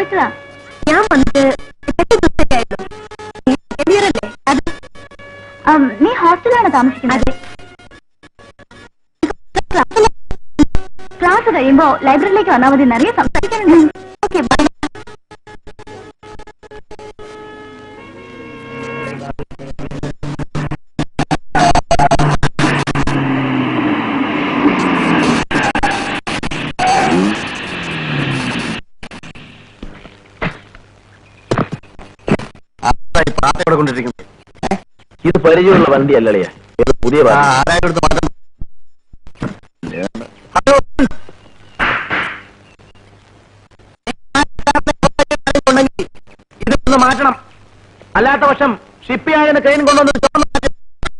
താമസിച്ചതാ ഞാൻ വന്നിട്ട് എട്ട് ദിവസമേ ആയുള്ളൂ. നീ second year അല്ലേ? അതെ. ആം, നീ ഹോസ്റ്റലിലാണ് താമസിക്കുന്നത് ക്ലാസ് കഴിയുമ്പോ ലൈബ്രറിയിലേക്ക് വന്നാൽ മതി നിറയെ സംസാരിക്കാനുണ്ട് ഓക്കെ ബൈ പാത്ത ഇവിടെ കൊണ്ടിരിക്കുന്നത് ഇത് പരിചയമുള്ള വണ്ടി അല്ലളിയ ഇത് പുതിയ ആ, വണ്ടി ആരായാലും എടുത്ത് മാറ്റം ഉണ്ടെങ്കിൽ ഇതൊന്ന് മാറ്റണം അല്ലാത്ത പക്ഷം ഷിപ്പിയായ ക്രെയിൻ കൊണ്ടുവന്ന് തുറന്ന് മാറ്റും.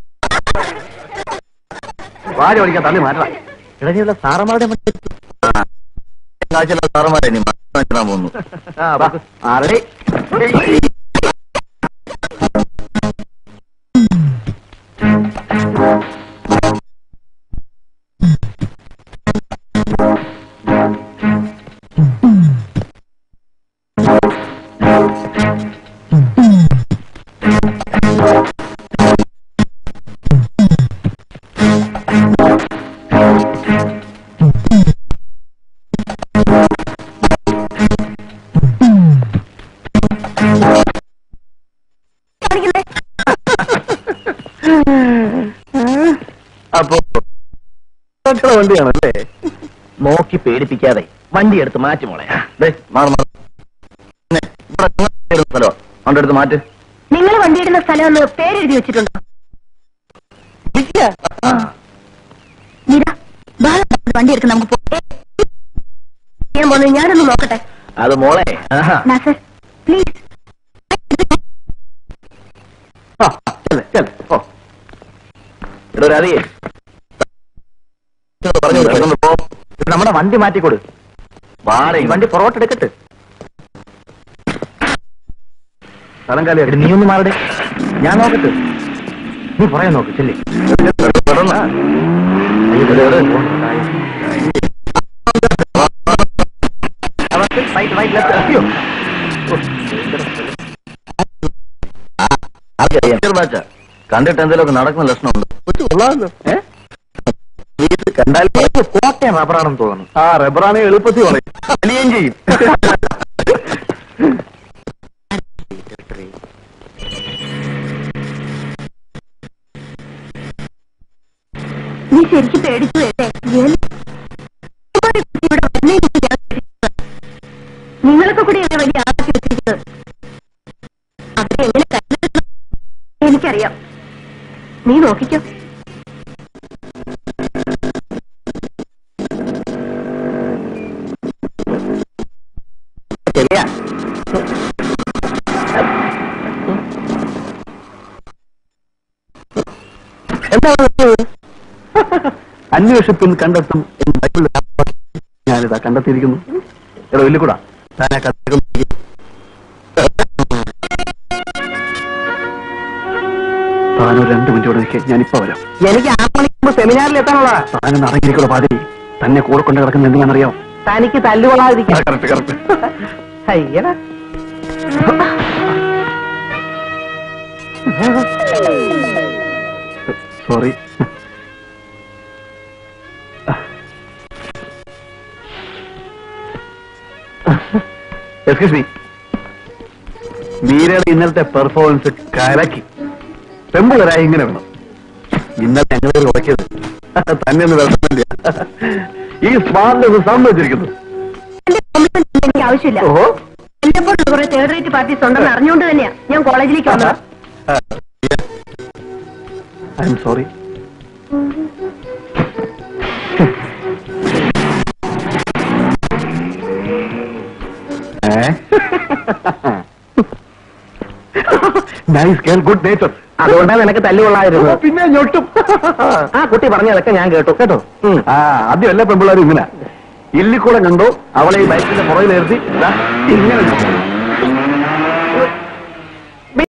വാരി ഓടിക്കാൻ തള്ളി മാറ്റണം ഇടഞ്ഞുള്ള സാറന്മാരുടെ മറ്റേ കാഴ്ചയുള്ള സാറന്മാരെ ഇനി മാറ്റാൻ പോകുന്നു ആരുടെ അപ്പോ മക്കളെ വണ്ടിയാണല്ലേ നോക്കി പേടിപ്പിക്കാതെ വണ്ടി എടുത്ത് മാറ്റി മോളെ ദേ, മാറ് മാറ്. പിന്നെ ഇവിടെ ഇങ്ങനെ ഒരു സ്ഥലമാ. അവന്റെ അടുത്ത് മാറ്റ് നിങ്ങൾ വണ്ടിയിടുന്ന സ്ഥലം ഒന്ന് പേരെഴുതി വെച്ചിട്ടുണ്ടോ മീര ബാല വണ്ടി എടുക്കാൻ നമുക്ക് പോകാം ഞാൻ പോകുന്നത് ഞാനൊന്ന് നോക്കട്ടെ അത് മോളെ ആഹാ. നാസർ പ്ലീസ് ആ, ചെല്ല്, ചെല്ല്, പോ. എടോ രാധികേ പറഞ്ഞു കൊടുക്കുന്നു പോ ഇത് നമ്മുടെ വണ്ടി മാറ്റിക്കൊടു വാട ഈ വണ്ടി പുറകോട്ട് എടുക്കട്ടെ സ്ഥലം കാലി എടി, നീ ഒന്ന് മാറടെ ഞാൻ നോക്കട്ടെ നീ പറയാൻ നോക്ക് ചെല്ലി അയ്യോ ബാച്ചാ കണ്ടിട്ട് എന്തെങ്കിലുമൊക്കെ നടക്കുന്ന ലക്ഷണമുണ്ട് ഏ? ഇത് കണ്ടാൽ ഇത് കോട്ടയം റബ്ബറാണെന്ന് തോന്നുന്നു ആ റബ്ബറാണ് എളുപ്പത്തിൽ പറയും വലിയും ചെയ്യും നീ ശരിക്കും പേടിച്ചു അല്ലേ ഞാൻ- ഇവിടെ വരുന്നതിന് മുമ്പ് ഞാൻ പേടിച്ചതാ. നിങ്ങളൊക്കെ കൂടി എന്നെ വലിയ ആക്കി വെച്ചിരിക്കുന്നത് അവരെ എങ്ങനെ കരുതണം എനിക്കറിയാം നീ നോക്കിക്കോ ശരിയാ എന്താണ് ഇത്? അന്വേഷിപ്പിൻ കണ്ടെത്തും എന്ന് ബൈബിളിൽ ഞാനിതാ കണ്ടെത്തിയിരിക്കുന്നു എടോ ഇല്ലിക്കൂടാ താൻ ആ കഥ താനൊരു രണ്ട് മിനിറ്റ് ഇവിടെ നിൽക്കേ ഞാനിപ്പോ വരാം എനിക്ക് ആ മണിക്ക് സെമിനാറിൽ എത്താനുള്ള താനൊന്ന് അറിഞ്ഞിരിക്കുള്ള പാതി തന്നെ കൂടെ കൊണ്ട് കിടക്കുന്ന എന്തിനാണെന്നറിയാം തനിക്ക് തല്ലുകൊള്ളാതിരിക്കാം കറക്റ്റ് കറക്റ്റ് അയ്യടാ സോറി എക്സ്ക്യൂസ് മീ മീരയുടെ ഇന്നലത്തെ പെർഫോമൻസ് കലക്കി പെമ്പുളരായി ഇങ്ങനെ വേണം ഇന്നലെ ഞങ്ങൾ ഉടക്കിയത് തന്നെ ഒന്ന് വിഷമില്ല ഈ സ്മാർട്ട്നെസ് സമ്മതിച്ചിരിക്കുന്നു എന്റെ കോംപ്ലിമെന്റ് എനിക്ക് ആവശ്യമില്ല ഓഹോ എന്നെ പോലുള്ള കുറെ തേർഡ് റേറ്റ് പാർട്ടീസ് ഉണ്ടെന്ന് അറിഞ്ഞുകൊണ്ട് തന്നെയാ ഞാൻ കോളേജിലേക്ക് വന്നത് I'm sorry nice girl good nature അതുകൊണ്ടാണ് നിനക്ക് തല്ലുകൊള്ളാതിരുന്നത് പിന്നെ ഞൊട്ടും ആ കുട്ടി പറഞ്ഞതൊക്കെ ഞാൻ കേട്ടു കേട്ടോ ഉം. ആ ആദ്യം എല്ലാ പെമ്പിള്ളേരും ഇങ്ങനെ ഇല്ലിക്കൂടെ കണ്ടോ അവളെ ഈ ബൈക്കിന്റെ പുറകിൽ നിർത്തി ദാ ഇങ്ങനെ ഞൊട്ടും.